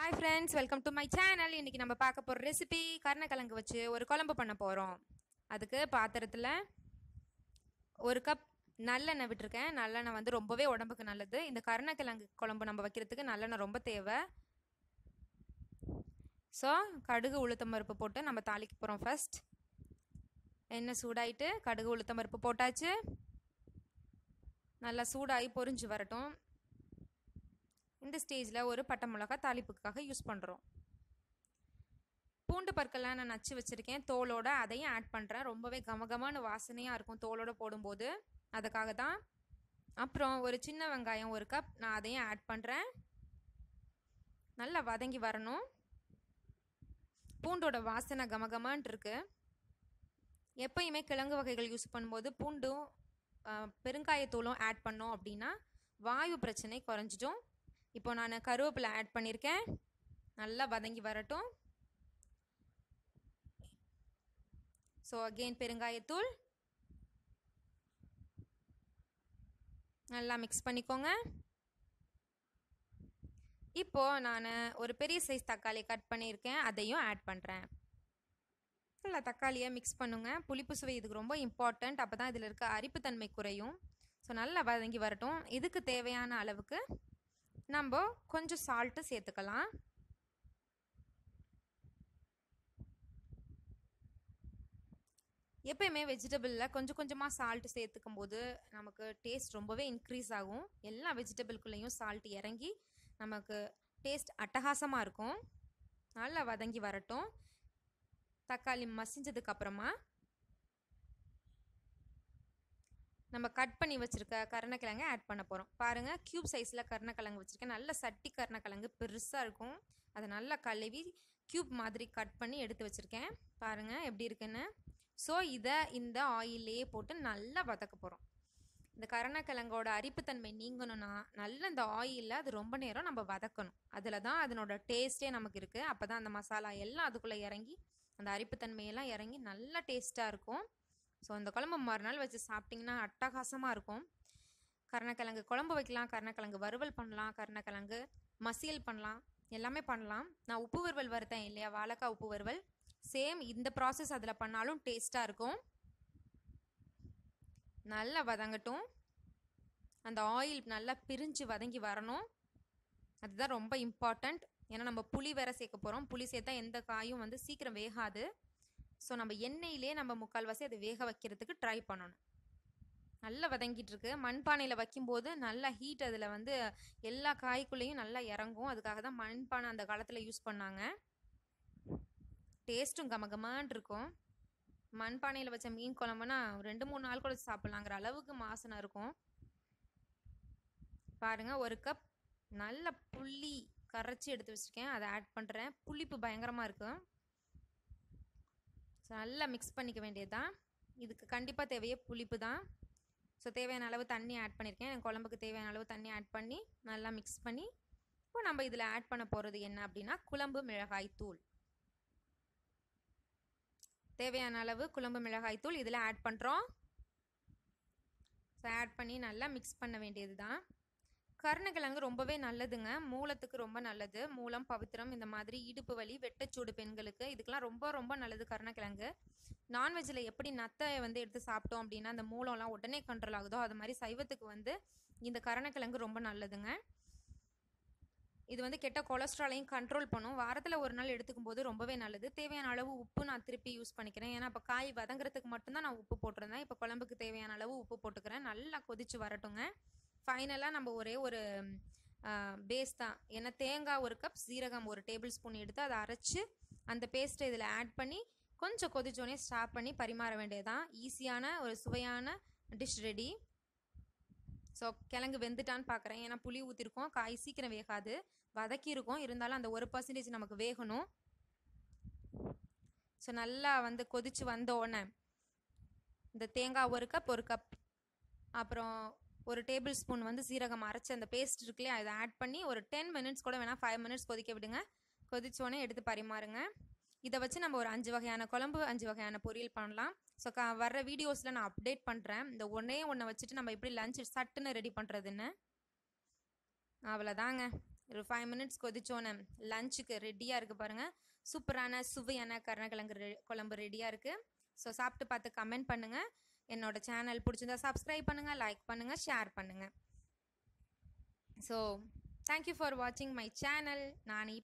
hi friends welcome to my channel இன்னைக்கு நம்ம பார்க்க போகிற ரெசிபி கருணக்கிழங்கு வச்சு ஒரு குழம்பு பண்ண போகிறோம் அதுக்கு பாத்திரத்தில் ஒரு கப் நல்லெண்ணெய் விட்டுருக்கேன் நல்லெண்ணெய் வந்து ரொம்பவே உடம்புக்கு நல்லது இந்த கருணக்கிழங்கு குழம்பு நம்ம வைக்கிறதுக்கு நல்லெண்ணெய் ரொம்ப தேவை ஸோ கடுகு உளுத்தம் பருப்பு போட்டு நம்ம தாளிக்க போகிறோம் ஃபர்ஸ்ட் எண்ணெய் சூடாயிட்டு கடுகு உளுத்தம் பருப்பு போட்டாச்சு நல்லா சூடாகி பொரிஞ்சு வரட்டும் இந்த ஸ்டேஜில் ஒரு பட்டை மிளகா தாளிப்புக்காக யூஸ் பண்ணுறோம் பூண்டு பற்கெல்லாம் நான் நச்சு வச்சுருக்கேன் தோலோட அதையும் ஆட் பண்ணுறேன் ரொம்பவே கமகமான வாசனையாக இருக்கும் தோலோட போடும்போது அதுக்காக தான் அப்புறம் ஒரு சின்ன வெங்காயம் ஒரு கப் நான் அதையும் ஆட் பண்ணுறேன் நல்லா வதங்கி வரணும் பூண்டோட வாசனை கமகமான் இருக்கு எப்பயுமே கிழங்கு வகைகள் யூஸ் பண்ணும்போது பூண்டும் பெருங்காயத்தூளும் ஆட் பண்ணோம் அப்படின்னா வாயு பிரச்சனை குறைஞ்சிடும் இப்போ நான் கருவேப்பிலை ஆட் பண்ணியிருக்கேன் நல்லா வதங்கி வரட்டும் ஸோ அகெயின் பெருங்காயத்தூள் நல்லா மிக்ஸ் பண்ணிக்கோங்க இப்போது நான் ஒரு பெரிய சைஸ் தக்காளி கட் பண்ணியிருக்கேன் அதையும் ஆட் பண்ணுறேன் நல்லா தக்காளியை மிக்ஸ் பண்ணுங்க புளிப்பு சுவை இதுக்கு ரொம்ப இம்பார்ட்டண்ட் அப்போ தான் இதில் இருக்க அரிப்புத்தன்மை குறையும் ஸோ நல்லா வதங்கி வரட்டும் இதுக்கு தேவையான அளவுக்கு நம்ம கொஞ்சம் சால்ட்டு சேர்த்துக்கலாம் எப்பயுமே வெஜிடபிளில் கொஞ்சம் கொஞ்சமாக சால்ட்டு சேர்த்துக்கும் போது நமக்கு டேஸ்ட் ரொம்பவே இன்க்ரீஸ் ஆகும் எல்லா வெஜிடபிள்குள்ளேயும் சால்ட் இறங்கி நமக்கு டேஸ்ட் அட்டகாசமாக இருக்கும் நல்லா வதங்கி வரட்டும் தக்காளி மசிஞ்சதுக்கு அப்புறமா நம்ம கட் பண்ணி வச்சுருக்க கருணக்கிழங்கு ஆட் பண்ண போகிறோம் பாருங்கள் க்யூப் சைஸில் கருணக்கிழங்கு வச்சுருக்கேன் நல்ல சட்டி கருணக்கிழங்கு பெருசாக இருக்கும் அதை நல்லா கழுவி க்யூப் மாதிரி கட் பண்ணி எடுத்து வச்சுருக்கேன் பாருங்கள் எப்படி இருக்குன்னு ஸோ இதை இந்த ஆயிலே போட்டு நல்லா வதக்க போகிறோம் இந்த கருணக்கிழங்கோட அரிப்புத்தன்மை நீங்கணும்னா நல்ல இந்த ஆயிலில் அது ரொம்ப நேரம் நம்ம வதக்கணும் அதில் தான் அதனோட டேஸ்ட்டே நமக்கு இருக்குது அப்போ தான் அந்த மசாலா எல்லாம் அதுக்குள்ளே இறங்கி அந்த அரிப்புத்தன்மையெல்லாம் இறங்கி நல்ல டேஸ்ட்டாக இருக்கும் ஸோ அந்த குழம்பு மறுநாள் வச்சு சாப்பிட்டிங்கன்னா அட்டகாசமாக இருக்கும் கருணக்கிழங்கு குழம்பு வைக்கலாம் கருணக்கிழங்கு வறுவல் பண்ணலாம் கருணக்கிழங்கு மசியல் பண்ணலாம் எல்லாமே பண்ணலாம் நான் உப்பு வறுவல் வறுத்தேன் இல்லையா வாழைக்காய் உப்பு வறுவல் சேம் இந்த ப்ராசஸ் அதில் பண்ணாலும் டேஸ்ட்டாக இருக்கும் நல்லா வதங்கட்டும் அந்த ஆயில் நல்லா பிரிஞ்சு வதங்கி வரணும் அதுதான் ரொம்ப இம்பார்ட்டண்ட் ஏன்னா நம்ம புளி வேற சேர்க்க போகிறோம் புளி சேர்த்தா எந்த காயும் வந்து சீக்கிரம் வேகாது ஸோ நம்ம எண்ணெயிலே நம்ம முக்கால்வாசி அதை வேக வைக்கிறதுக்கு ட்ரை பண்ணணும் நல்லா வதங்கிட்டு இருக்கு மண்பானையில் வைக்கும்போது நல்லா ஹீட் அதில் வந்து எல்லா காய்க்குள்ளேயும் நல்லா இறங்கும் அதுக்காக தான் மண்பானை அந்த காலத்தில் யூஸ் பண்ணாங்க டேஸ்ட்டும் கமகமான் இருக்கும் மண்பானையில் வச்ச மீன் குழம்புனா ரெண்டு மூணு நாள் கூட சாப்பிட்லாங்கிற அளவுக்கு மாசனை இருக்கும் பாருங்க ஒரு கப் நல்ல புளி கரைச்சி எடுத்து வச்சுருக்கேன் அதை ஆட் பண்ணுறேன் புளிப்பு பயங்கரமாக இருக்கும் ஸோ நல்லா மிக்ஸ் பண்ணிக்க வேண்டியது தான் இதுக்கு கண்டிப்பாக தேவையே புளிப்பு தான் ஸோ தேவையான அளவு தண்ணி ஆட் பண்ணியிருக்கேன் எனக்கு குழம்புக்கு தேவையான அளவு தண்ணி ஆட் பண்ணி நல்லா மிக்ஸ் பண்ணி இப்போ நம்ம இதில் ஆட் பண்ண போகிறது என்ன அப்படின்னா குழம்பு மிளகாய் தூள் தேவையான அளவு குழம்பு மிளகாய் தூள் இதில் ஆட் பண்ணுறோம் ஸோ ஆட் பண்ணி நல்லா மிக்ஸ் பண்ண வேண்டியது தான் கருணக்கிழங்கு ரொம்பவே நல்லதுங்க மூலத்துக்கு ரொம்ப நல்லது மூலம் பவித்திரம் இந்த மாதிரி இடுப்பு வலி வெட்டச்சூடு பெண்களுக்கு இதுக்கெல்லாம் ரொம்ப ரொம்ப நல்லது கருணக்கிழங்கு நான்வெஜ்ஜில் எப்படி நத்தை வந்து எடுத்து சாப்பிட்டோம் அப்படின்னா அந்த மூலம்லாம் உடனே கண்ட்ரோல் ஆகுதோ அது மாதிரி சைவத்துக்கு வந்து இந்த கருணக்கிழங்கு ரொம்ப நல்லதுங்க இது வந்து கெட்ட கொலஸ்ட்ராலையும் கண்ட்ரோல் பண்ணும் வாரத்தில் ஒரு நாள் எடுத்துக்கும் போது ரொம்பவே நல்லது தேவையான அளவு உப்பு நான் திருப்பி யூஸ் பண்ணிக்கிறேன் ஏன்னா இப்போ காய் வதங்குறதுக்கு மட்டும்தான் நான் உப்பு போட்டிருந்தேன் இப்போ குழம்புக்கு தேவையான அளவு உப்பு போட்டுக்கிறேன் நல்லா கொதிச்சு வரட்டுங்க ஃபைனலாக நம்ம ஒரே ஒரு பேஸ் தான் ஏன்னா தேங்காய் ஒரு கப் சீரகம் ஒரு டேபிள் ஸ்பூன் எடுத்து அதை அரைச்சி அந்த பேஸ்ட்டை இதில் ஆட் பண்ணி கொஞ்சம் கொதிச்சோடனே ஸ்டாப் பண்ணி பரிமாற வேண்டியதுதான் ஈஸியான ஒரு சுவையான டிஷ் ரெடி ஸோ கிழங்கு வெந்துட்டான்னு பார்க்குறேன் ஏன்னா புளி ஊற்றிருக்கோம் காய் சீக்கிரம் வேகாது வதக்கியிருக்கோம் இருந்தாலும் அந்த ஒரு பர்சன்டேஜ் நமக்கு வேகணும் ஸோ நல்லா வந்து கொதிச்சு வந்த உடனே இந்த தேங்காய் ஒரு கப் ஒரு கப் அப்புறம் ஒரு டேபிள் ஸ்பூன் வந்து சீரகம் அரைச்சி அந்த பேஸ்ட் இருக்குல்லையா அதை ஆட் பண்ணி ஒரு டென் மினிட்ஸ் கூட வேணால் ஃபைவ் மினிட்ஸ் கொதிக்க விடுங்க கொதிச்சோடனே எடுத்து பரிமாறுங்க இதை வச்சு நம்ம ஒரு அஞ்சு வகையான குழம்பு அஞ்சு வகையான பொரியல் பண்ணலாம் ஸோ க வர்ற வீடியோஸில் நான் அப்டேட் பண்ணுறேன் இந்த ஒன்றே ஒன்றை வச்சுட்டு நம்ம எப்படி லஞ்ச் சட்டுன்னு ரெடி பண்ணுறதுன்னு அவ்வளோதாங்க ஒரு ஃபைவ் மினிட்ஸ் கொதிச்சோன்னே லஞ்சுக்கு ரெடியாக இருக்குது பாருங்கள் சூப்பரான சுவையான கருணக்கிழங்கு ரெ குழம்பு ரெடியாக இருக்குது ஸோ சாப்பிட்டு பார்த்து கமெண்ட் பண்ணுங்கள் என்னோட சேனல் பிடிச்சிருந்தா சப்ஸ்கிரைப் பண்ணுங்கள் லைக் பண்ணுங்கள் ஷேர் பண்ணுங்கள் ஸோ தேங்க்யூ ஃபார் வாட்சிங் மை சேனல் நான்